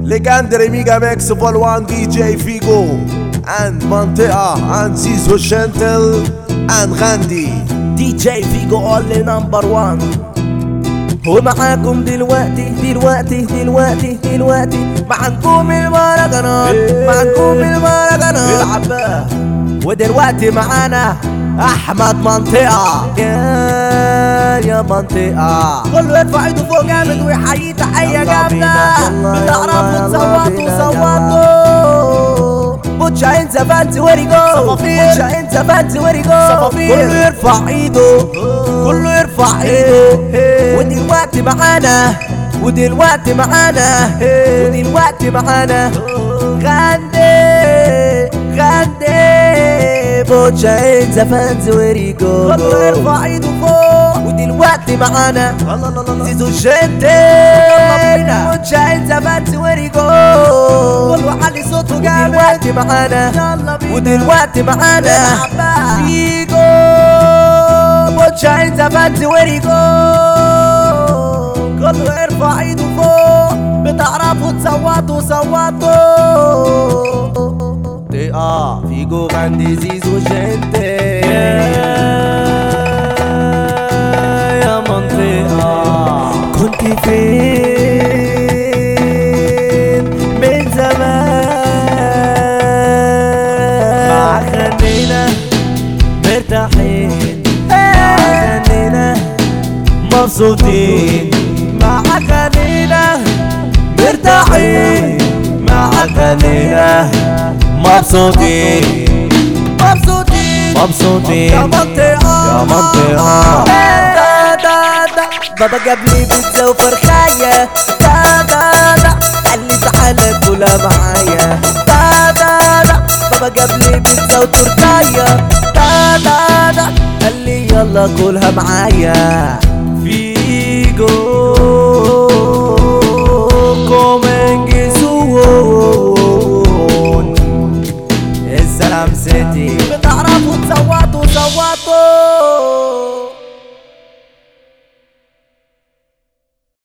legendary Mega Mix Vol 1 DJ Figo and منطقة and Zizo Gentle and غاندي DJ Figo only number one ومعاكم دلوقتي دلوقتي دلوقتي دلوقتي معاكم المهرجانات معاكم المهرجانات العب بقى ودلوقتي معانا احمد منطقة يا يا منطقة كله يرفع ايده فوق جامد ويحيي تحية يلا جامدة بينا، يلا، بتعرفوا يلا، تصوتوا بينا، صوتوا بوتشا انت فانت ويري جو صفافير. بوتشا انت فانت ويري جو صفافير. كله يرفع ايده كله يرفع ايده ودلوقتي معانا ودلوقتي معانا ودلوقتي معانا غاندي غاندي بوتشا انت فانز وريجو كله يرفع ايده فوق ودلوقتي معانا زيزو جنتي بوتشا انت فانز وريجو كله علي صوته جامد ودلوقتي معانا ودلوقتي معانا فيجو بوتشا انت فانز وريجو كله يرفع ايده فوق بتعرفوا تصوتوا صوتوا اه فيجو غاندي زيزو جنتي يا منطقة كنت فين من زمان مع خلينا مرتاحين مع خلينا مبسوطين مع خلينا مرتاحين مع خلينا مبسوطين مبسوطين مبسوطين يا منطقة يا منطقة دا دا دا بابا جاب لي بيتزا وفرخاية دا دا دا قال لي تعالى كلها معايا دا دا دا بابا جاب لي بيتزا وتورتاية دا دا دا قال لي يلا كلها معايا فيجو كومنجزون السلام سيتي بتعرفوا تصوتوا صوتوا